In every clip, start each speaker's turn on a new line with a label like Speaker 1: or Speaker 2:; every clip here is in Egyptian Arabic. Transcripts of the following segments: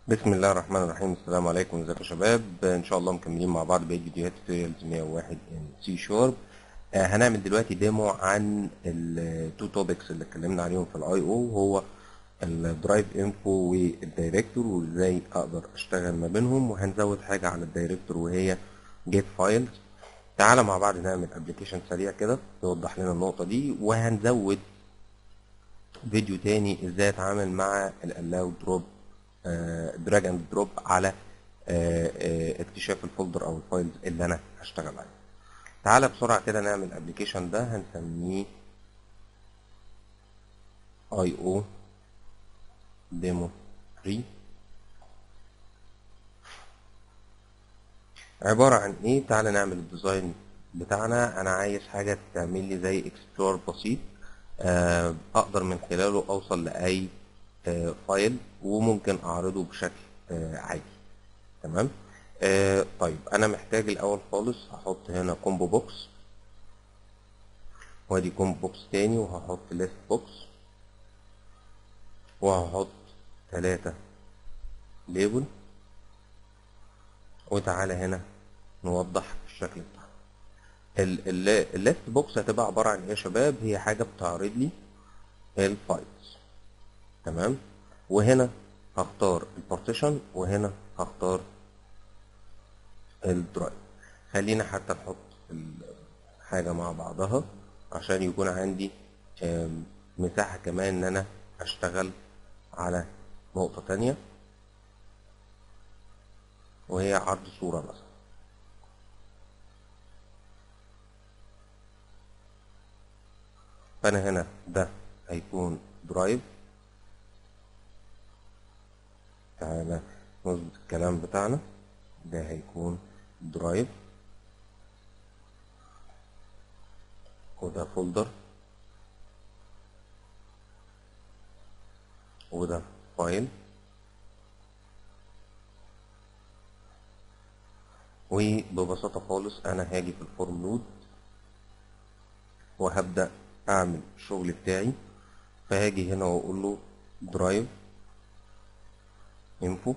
Speaker 1: بسم الله الرحمن الرحيم السلام عليكم ازيكم يا شباب ان شاء الله مكملين مع بعض بقيه فيديوهات توتوريالز 101 ان سي شارب هنعمل دلوقتي ديمو عن التو توبكس اللي اتكلمنا عليهم في الاي او وهو الدرايف انفو والدايركتور وازاي اقدر اشتغل ما بينهم وهنزود حاجه على الدايركتور وهي جيت فايلز تعالى مع بعض نعمل ابلكيشن سريع كده يوضح لنا النقطه دي وهنزود فيديو تاني ازاي اتعامل مع الالاو دروب دراج اند دروب على آه، آه، اكتشاف الفولدر او الفايلز اللي انا هشتغل عليها تعالى بسرعه كده نعمل الابلكيشن ده هنسميه اي او ديمو 3 عبارة عن ايه تعالى نعمل الديزاين بتاعنا انا عايز حاجة تعمل لي زي اكسبلور بسيط آه، اقدر من خلاله اوصل لاي آه، فايل وممكن اعرضه بشكل آه، عادي تمام آه، طيب انا محتاج الاول خالص هحط هنا كومبو بوكس وادي كومبو بوكس تاني وهحط ليست بوكس وهحط ثلاثة ليبل وتعالى هنا نوضح الشكل بتاعها الليست بوكس هتبقى عبارة عن ايه يا شباب هي حاجة بتعرض لي الفايلز تمام وهنا هختار البارتيشن وهنا هختار الدرايف خلينا حتى نحط الحاجة مع بعضها عشان يكون عندي آم، مساحة كمان ان انا اشتغل على نقطة تانية وهي عرض صورة مثلا فانا هنا ده هيكون درايف تعالى نظبط الكلام بتاعنا ده هيكون درايف وده فولدر وده فايل وببساطة خالص أنا هاجي في الفورم نود وهبدأ أعمل الشغل بتاعي فهاجي هنا وأقول له درايف انفو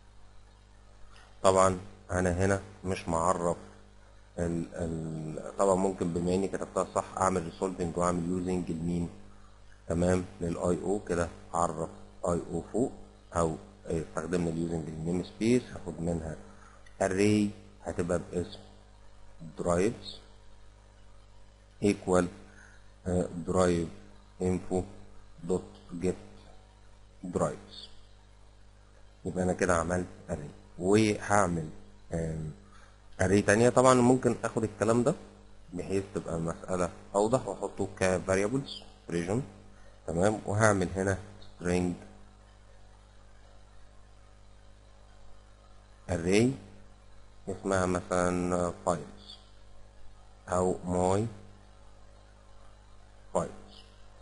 Speaker 1: طبعا انا هنا مش معرف ال ال طبعا ممكن بما اني كتبتها صح اعمل ريسولفنج واعمل يوزنج لمين تمام للاي او كده اعرف اي او فوق او استخدمنا اليوزنج للنيم سبيس هاخد منها array هتبقى باسم drives equal drive info dot get drives يبقى انا كده عملت اري وهعمل اري تانية طبعا ممكن اخد الكلام ده بحيث تبقى المسألة اوضح واحطه كفاريبلز ريجن تمام وهعمل هنا string array اسمها مثلا files او my files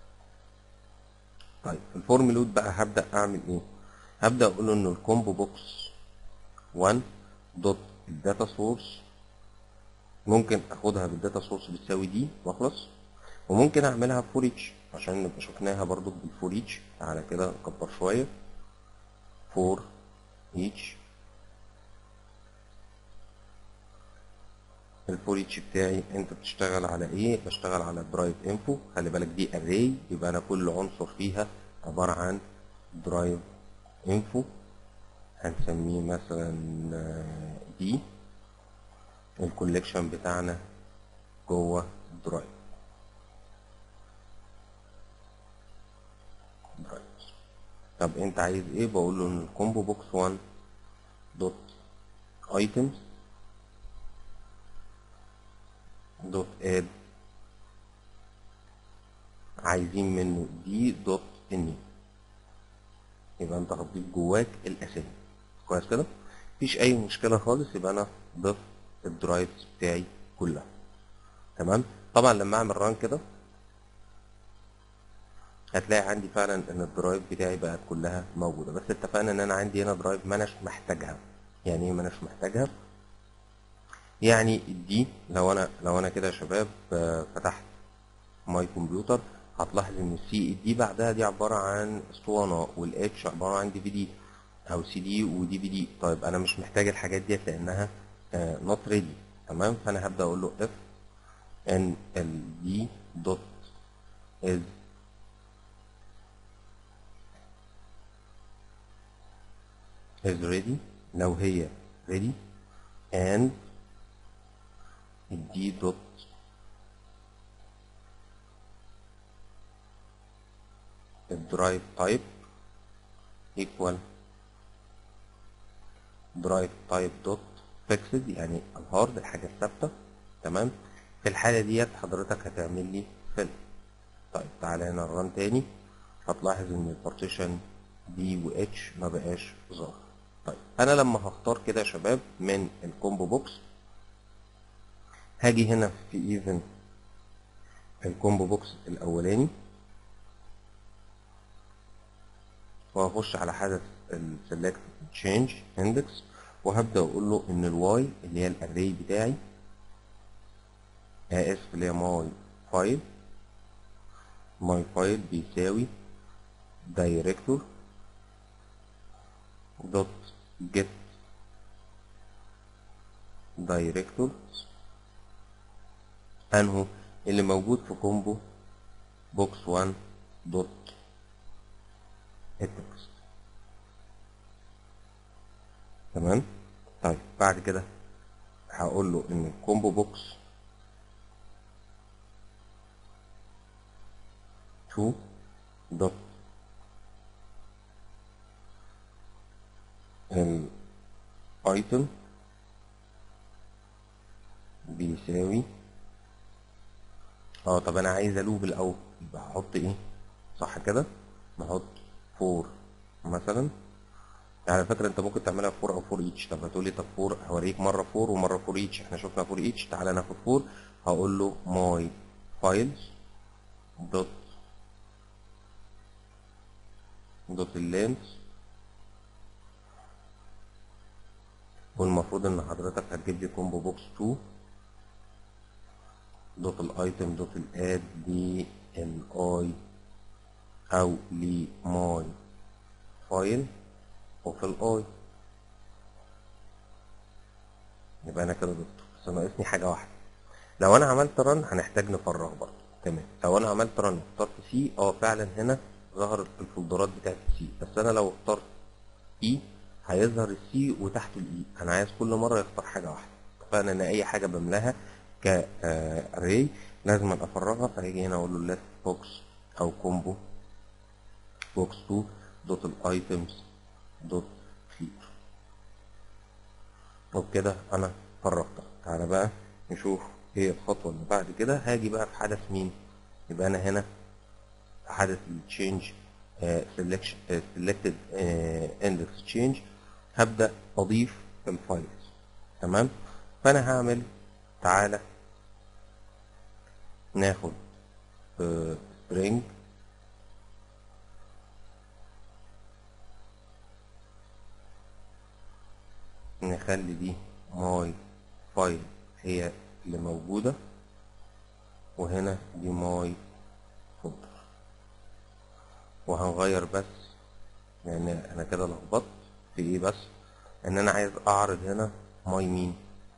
Speaker 1: طيب في الفورم لود بقى هبدأ اعمل ايه هبدأ أقول إنه الكومبو بوكس 1 دوت الداتا سورس ممكن آخدها بالداتا سورس بتساوي دي وأخلص وممكن أعملها فور ايتش عشان نبقى شفناها برضو بالفور ايتش تعالى كده نكبر شوية فور ايتش الفور ايتش بتاعي انت بتشتغل على ايه بشتغل على درايف انفو خلي بالك دي اري يبقى انا كل عنصر فيها عبارة عن درايف انفو هنسميه مثلا دي الكوليكشن بتاعنا جوه درايف درايف طب انت عايز ايه بقول له ان الكومبو بوكس 1 دوت ايتمز دوت اد عايزين منه دي دوت نيو يبقى انت هتضيف جواك الاسامي كويس كده مفيش اي مشكله خالص يبقى انا ضفت الدرايفز بتاعي كلها تمام طبعا لما اعمل ران كده هتلاقي عندي فعلا ان الدرايف بتاعي بقت كلها موجوده بس اتفقنا ان انا عندي هنا درايف ما اناش محتاجها يعني ايه ما اناش محتاجها يعني دي لو انا لو انا كده يا شباب آه، فتحت ماي كمبيوتر هتلاحظ ان السي دي بعدها دي عباره عن اسطوانه والاتش عباره عن دي في دي او سي دي ودي في دي طيب انا مش محتاج الحاجات ديت لانها نوت ريدي تمام فانا هبدا اقول له اف ان ال دي دوت از is ready لو هي ready and d dot drive type equal drive type dot fixed يعني الهارد الحاجة الثابتة تمام في الحالة ديت حضرتك هتعمل لي فيل طيب تعالى هنا الران تاني هتلاحظ ان البارتيشن دي و اتش ما بقاش ظاهر طيب انا لما هختار كده يا شباب من الكومبو بوكس هاجي هنا في ايفن الكومبو بوكس الاولاني وهخش على حدث السلكت تشينج اندكس وهبدا اقول له ان الواي اللي هي الاري بتاعي اسف اللي هي ماي فايل ماي فايل بيساوي دايركتور دوت جيت دايركتور انهو اللي موجود في كومبو بوكس 1 دوت التكست تمام طيب بعد كده هقول له ان الكومبو بوكس 2 دوت الايتم بيساوي اه طب انا عايز الوب الاول يبقى هحط ايه صح كده نحط فور مثلا على فكرة انت ممكن تعملها فور او فور ايتش طب هتقولي طب فور هوريك مرة فور ومرة فور ايتش احنا شفنا فور ايتش تعالى ناخد فور هقول له ماي فايلز دوت دوت اللينس والمفروض ان حضرتك هتجيب لي كومبو بوكس 2 دوت الايتم دوت الاد للاي او لماي فايل وفي الاي يبقى انا كده ضفته بس ناقصني حاجه واحده لو انا عملت رن هنحتاج نفرغ برضه تمام لو انا عملت رن اخترت سي اه فعلا هنا ظهرت الفولدرات بتاعت سي بس انا لو اخترت اي هيظهر السي وتحته الاي انا عايز كل مره يختار حاجه واحده اتفقنا ان اي حاجه بملاها كاري لازم افرغها فهيجي هنا اقول له ليفت بوكس او كومبو بوكس 2 دوت الايتمز دوت كلير وبكده انا فرغتها تعالى بقى نشوف ايه الخطوه اللي بعد كده هاجي بقى في حدث مين يبقى انا هنا في حدث التشينج سelection selected index change هبدا اضيف الفايلز تمام فانا هعمل تعالى ناخد string نخلي دي ماي فايل هي اللي موجودة وهنا دي ماي فولدر وهنغير بس لان يعني انا كده لخبطت في ايه بس ان انا عايز اعرض هنا ماي مين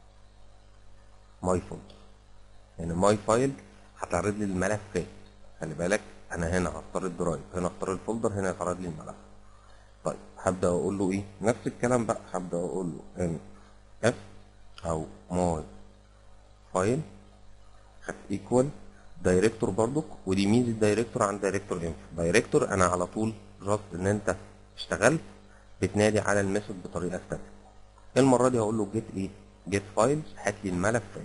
Speaker 1: ماي فولدر يعني ماي فايل هتعرض لي الملفات خلي بالك انا هنا هختار الدرايف هنا اختار الفولدر هنا يتعرض لي الملف طيب هبدا اقول له ايه نفس الكلام بقى هبدا اقول له ان اف او ماي فايل خدت ايكوال دايركتور برضك ودي ميزه دايركتور عن دايركتور انف دايركتور انا على طول جاست ان انت اشتغلت بتنادي على الميثود بطريقه ستاتيك المره دي هقول له جيت ايه جيت فايلز هات لي الملفات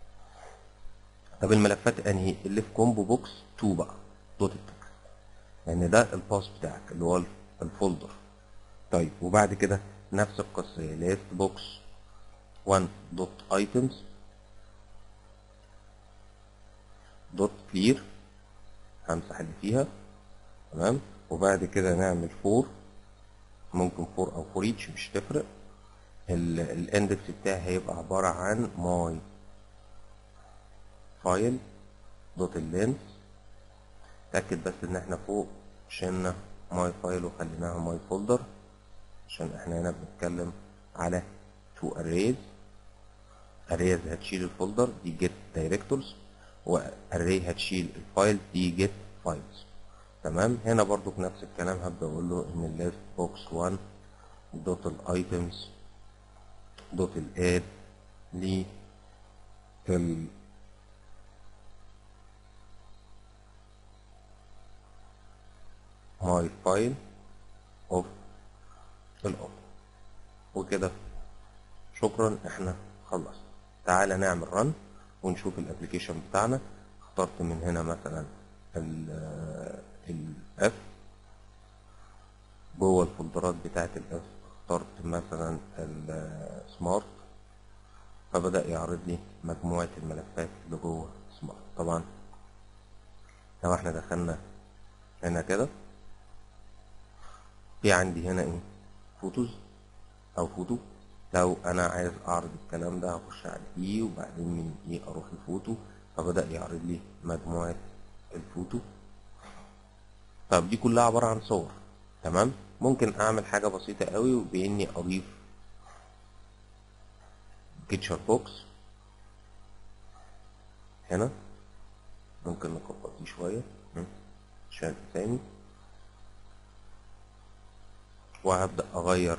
Speaker 1: طب الملفات انهي اللي في كومبو بوكس 2 بقى دوت التكست لان يعني ده الباس بتاعك اللي هو الفولدر طيب وبعد كده نفس القصه ليست بوكس 1 دوت ايتمز دوت كلير همسح اللي فيها تمام وبعد كده نعمل فور ممكن فور او فور ايتش مش تفرق الاندكس بتاعي هيبقى عبارة عن ماي فايل دوت اللينس تأكد بس ان احنا فوق شلنا ماي فايل وخليناها ماي فولدر عشان احنا هنا بنتكلم على تو arrays arrays هتشيل الفولدر دي get directors وarray هتشيل الفايل دي get files تمام هنا برضو في نفس الكلام هبدأ اقول له ان ال left box 1 دوت الايتمز دوت الاد ل ال my file of الاوب وكده شكرا احنا خلصنا تعالى نعمل رن ونشوف الابلكيشن بتاعنا اخترت من هنا مثلا الاف جوه الفولدرات بتاعت الاف اخترت مثلا السمارت فبدأ يعرض لي مجموعة الملفات اللي جوه سمارت طبعا لو احنا دخلنا هنا كده في عندي هنا ايه فوتوز او فوتو لو انا عايز اعرض الكلام ده هخش على اي وبعدين من اي اروح الفوتو فبدأ يعرض لي مجموعة الفوتو طب دي كلها عبارة عن صور تمام ممكن اعمل حاجة بسيطة قوي وباني اضيف بيكتشر بوكس هنا ممكن نكبر دي شوية عشان تاني وهبدأ أغير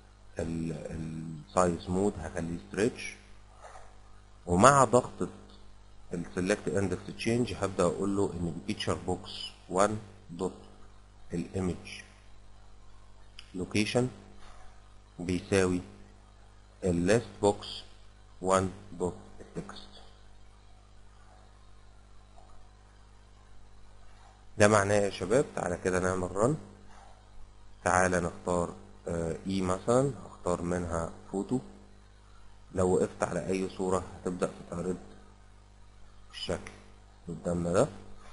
Speaker 1: السايز مود هخليه ستريتش ومع ضغطة السلكت اندكس تشينج هبدأ أقول له إن الفيتشر بوكس 1 دوت الايمج لوكيشن بيساوي الليست بوكس 1 دوت التكست ده معناه يا شباب تعالى كده نعمل رن تعالى نختار اي مثلا هختار منها فوتو لو وقفت على اي صورة هتبدأ تتعرض بالشكل قدامنا ده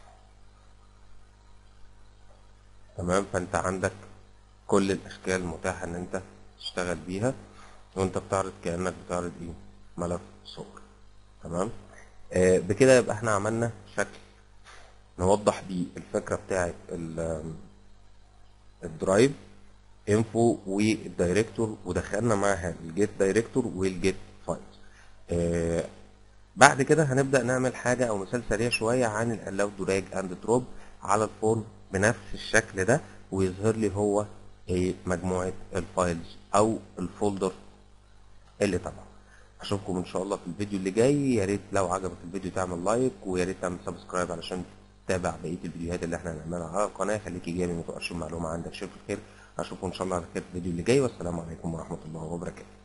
Speaker 1: تمام فانت عندك كل الاشكال متاحة ان انت تشتغل بيها وانت بتعرض كأنك بتعرض ايه ملف صور تمام آه بكده يبقى احنا عملنا شكل نوضح بيه الفكرة بتاعت الدرايف انفو والدايركتور ودخلنا معاها الجيت دايركتور والجيت فايلز آه بعد كده هنبدا نعمل حاجه او مثال سريع شويه عن الالاو دراج اند دروب على الفورم بنفس الشكل ده ويظهر لي هو ايه مجموعه الفايلز او الفولدر اللي تبعه اشوفكم ان شاء الله في الفيديو اللي جاي يا ريت لو عجبك الفيديو تعمل لايك ويا ريت تعمل سبسكرايب علشان تتابع بقيه الفيديوهات اللي احنا هنعملها على القناه خليكي جاي ما توقفش المعلومه عندك شوف الخير اشوفكم ان شاء الله على خير في الفيديو اللي جاي والسلام عليكم ورحمه الله وبركاته